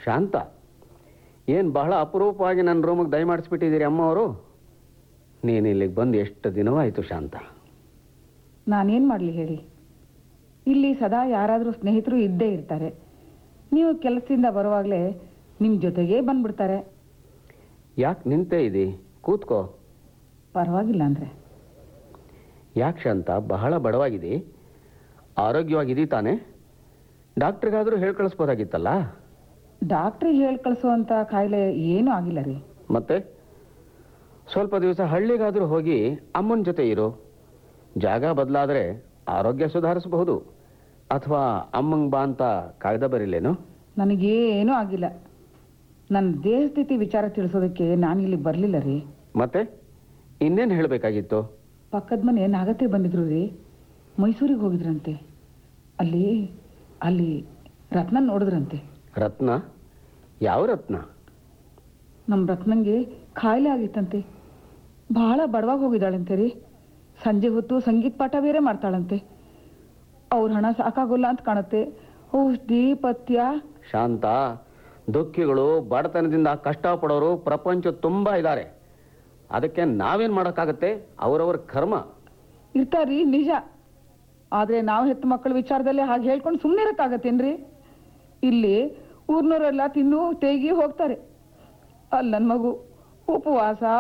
ಶಾಂತ ಏನು ಬಹಳ ಅಪರೂಪವಾಗಿ ನನ್ನ ರೂಮಿಗೆ ದಯಮಾಡಿಸ್ಬಿಟ್ಟಿದ್ದೀರಿ ಅಮ್ಮ ಅವರು ನೀನು ಇಲ್ಲಿಗೆ ಬಂದು ಎಷ್ಟು ದಿನವಾಯಿತು ಶಾಂತ ನಾನೇನು ಮಾಡಲಿ ಹೇಳಿ ಇಲ್ಲಿ ಸದಾ ಯಾರಾದರೂ ಸ್ನೇಹಿತರು ಇದ್ದೇ ಇರ್ತಾರೆ ನೀವು ಕೆಲಸದಿಂದ ಬರುವಾಗಲೇ ನಿಮ್ಮ ಜೊತೆಗೇ ಬಂದ್ಬಿಡ್ತಾರೆ ಯಾಕೆ ನಿಂತೇ ಇದಿ ಕೂತ್ಕೋ ಪರವಾಗಿಲ್ಲ ಅಂದರೆ ಯಾಕೆ ಶಾಂತ ಬಹಳ ಬಡವಾಗಿದೆ ಆರೋಗ್ಯವಾಗಿದ್ದೀ ತಾನೆ ಡಾಕ್ಟ್ರಿಗಾದರೂ ಹೇಳಿ ಕಳಿಸ್ಬೋದಾಗಿತ್ತಲ್ಲ ಡಾಕ್ಟ್ರಿಗೆ ಹೇಳಿ ಕಳಿಸೋವಂಥ ಕಾಯಿಲೆ ಏನೂ ಆಗಿಲ್ಲ ರೀ ಮತ್ತೆ ಸ್ವಲ್ಪ ದಿವಸ ಹಳ್ಳಿಗಾದರೂ ಹೋಗಿ ಅಮ್ಮನ ಜೊತೆ ಇರು ಜಾಗ ಬದಲಾದರೆ ಆರೋಗ್ಯ ಸುಧಾರಿಸಬಹುದು ಅಥವಾ ಅಮ್ಮಂಗೆ ಬಾ ಅಂತ ಕಾಯ್ದೆ ಬರಿಲೇನು ನನಗೇನೂ ಆಗಿಲ್ಲ ನನ್ನ ದೇಹ ಸ್ಥಿತಿ ವಿಚಾರ ತಿಳಿಸೋದಕ್ಕೆ ನಾನು ಇಲ್ಲಿ ಬರಲಿಲ್ಲ ರೀ ಮತ್ತೆ ಇನ್ನೇನು ಹೇಳಬೇಕಾಗಿತ್ತು ಪಕ್ಕದ ಮನೆ ನಾಗತ್ತೆ ಬಂದಿದ್ರು ರೀ ಮೈಸೂರಿಗೆ ಹೋಗಿದ್ರಂತೆ ಅಲ್ಲಿ ಅಲ್ಲಿ ರತ್ನ ನೋಡಿದ್ರಂತೆ ರತ್ನ ಯಾವ ರತ್ನ ನಮ್ಮ ರತ್ನಂಗೆ ಕಾಯಿಲೆ ಆಗಿತ್ತಂತೆ ಬಹಳ ಬಡವಾಗಿ ಹೋಗಿದ್ದಾಳಂತೆ ರೀ ಸಂಜೆ ಹೊತ್ತು ಸಂಗೀತ ಪಾಠ ಬೇರೆ ಮಾಡ್ತಾಳಂತೆ ಅವ್ರ ಹಣ ಸಾಕಾಗೋಲ್ಲ ಅಂತ ಕಾಣುತ್ತೆ ಔಷಧಿ ಪಥ್ಯ ಶಾಂತ ದುಃಖಿಗಳು ಬಡತನದಿಂದ ಕಷ್ಟಪಡೋರು ಪ್ರಪಂಚ ತುಂಬ ಇದ್ದಾರೆ ಅದಕ್ಕೆ ನಾವೇನು ಮಾಡೋಕ್ಕಾಗತ್ತೆ ಅವರವರ ಕರ್ಮ ಇರ್ತಾರ್ರಿ ನಿಜ ಆದರೆ ನಾವು ಹೆತ್ತ ಮಕ್ಕಳ ವಿಚಾರದಲ್ಲಿ ಹಾಗೆ ಹೇಳ್ಕೊಂಡು ಸುಮ್ಮನೆ ಇರೋಕ್ಕಾಗತ್ತೇನ್ರಿ ಇಲ್ಲಿ ಊರ್ನವರೆಲ್ಲ ತಿನ್ನು ತೇಗಿ ಹೋಗ್ತಾರೆ ಅಲ್ಲಿ ನನ್ನ ಮಗು ಉಪವಾಸ